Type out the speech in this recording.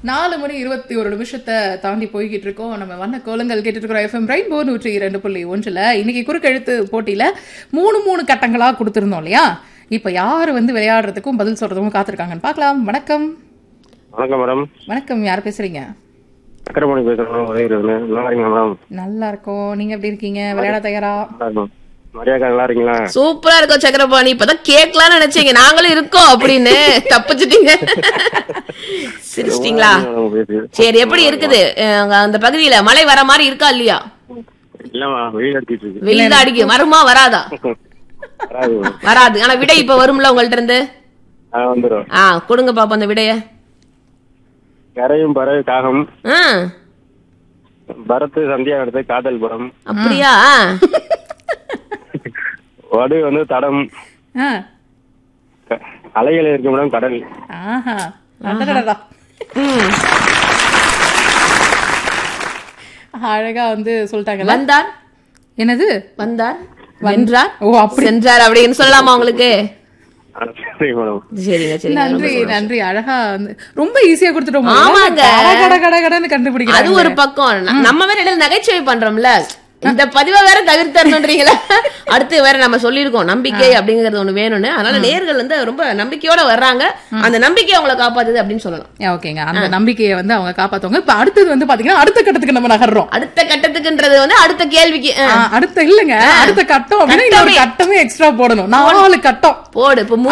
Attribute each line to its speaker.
Speaker 1: நாலு மணி இருபத்தி ஒரு நிமிஷத்தை தாண்டி போய்கிட்டு இருக்கோம் நம்ம வண்ண கோலங்கள் கேட்டுட்டு இருக்கிறோம் எஃப்எம் ரெயின்போ நூற்றி இரண்டு புள்ளி ஒன்றுல இன்னைக்கு குறுக்கெழுத்து போட்டியில மூணு மூணு கட்டங்களா கொடுத்திருந்தோம் இல்லையா இப்ப யாரு வந்து விளையாடுறதுக்கும் பதில் சொல்றதுக்கும் காத்திருக்காங்கன்னு பார்க்கலாம் வணக்கம்
Speaker 2: வணக்கம் மேடம்
Speaker 1: வணக்கம் யார் பேசுறீங்க
Speaker 2: சக்கரபாணி பேசுறேன் உதவிடுங்க நல்லா இருக்கீங்களா மேடம்
Speaker 1: நல்லா இருக்கோம் நீங்க எப்படி இருக்கீங்க விளையாட தயாரா
Speaker 2: நல்லா இருக்கும் மரியாதை நல்லா இருக்கீங்களா
Speaker 3: சூப்பரா இருக்கும் சக்கரபாணி இப்பதான் கேட்கலாம்னு நினைச்சீங்க நாங்களும் இருக்கோம் அப்படின்னு தப்பிச்சிட்டீங்க சிரிச்சிட்டீங்களா
Speaker 2: மேடம் பேசு
Speaker 3: சரி எப்படி இருக்குது அஹ் அங்க அந்த பகுதியில மழை வர மாதிரி இருக்கா இல்லையா
Speaker 2: இல்லம்மா வெயில் அடிச்சிட்டு இருக்கு
Speaker 3: வெயில் தான் அடிக்கு வருமா வராதா
Speaker 2: வராது மேடம்.
Speaker 3: வராது ஆனா விடை இப்ப வரும்ல உங்கள்ட்ட இருந்து
Speaker 2: ஆ வந்துடும்
Speaker 3: ஆ கொடுங்க பாப்போம் அந்த விடைய
Speaker 2: கரையும் பறவை காகம்
Speaker 3: ஆ,
Speaker 2: பரத்து சந்தியா எடுத்து காதல் படம்
Speaker 3: அப்படியா
Speaker 2: வடு வந்து தடம்
Speaker 1: ஆ.
Speaker 2: க- அலைகள் இருக்க மேடம் கடல்
Speaker 1: ஆஹா அடடடடா.
Speaker 3: ம்.
Speaker 1: அழகா வந்து சொல்லிட்டாங்கல்ல
Speaker 3: வந்தார்
Speaker 1: என்னது
Speaker 3: வந்தார் வென்றார்
Speaker 1: ஓ அப்படி
Speaker 3: சென்றார் அப்படின்னு சொல்லலாமா உங்களுக்கு
Speaker 2: ஆ, சரி மேடம்
Speaker 3: சரிங்க சரிங்க
Speaker 1: நன்றி நன்றி அழகா வந்து ரொம்ப ஈஸியா கொடுத்துட்டோம்
Speaker 3: ஆமாங்க.
Speaker 1: கட கட கட கடன்னு
Speaker 3: அது
Speaker 1: கண்டுபிடிக்கிறாங்க
Speaker 3: ஒரு பக்கம் ந- நம்ம வேற இடையில நகைச்சுவை பண்றோம்ல இந்த பதிவை வேற தவிர்த்தரணுன்றீங்களா அடுத்து வேற நம்ம சொல்லியிருக்கோம் நம்பிக்கை அப்படிங்கறது ஒண்ணு வேணும்னு அதனால நேர்கள் வந்து ரொம்ப நம்பிக்கையோட வர்றாங்க அந்த நம்பிக்கை அவங்கள காப்பாத்துது அப்படின்னு சொல்லலாம்
Speaker 1: Yeah, ஓகேங்க அந்த நம்பிக்கையை வந்து அவங்க காப்பாத்துவாங்க இப்ப அடுத்தது வந்து பாத்தீங்கன்னா அடுத்த கட்டத்துக்கு நம்ம நகர்றோம்
Speaker 3: அடுத்த கட்டத்துக்குன்றது வந்து அடுத்த கேள்விக்கு
Speaker 1: ஆ,
Speaker 3: அஹ்,
Speaker 1: அடுத்த இல்லங்க அடுத்த கட்டம் அப்படின்னா இன்னொரு
Speaker 3: கட்டமே.
Speaker 1: கட்டமே எக்ஸ்ட்ரா போடணும் நாலு கட்டம்
Speaker 3: போடு இப்ப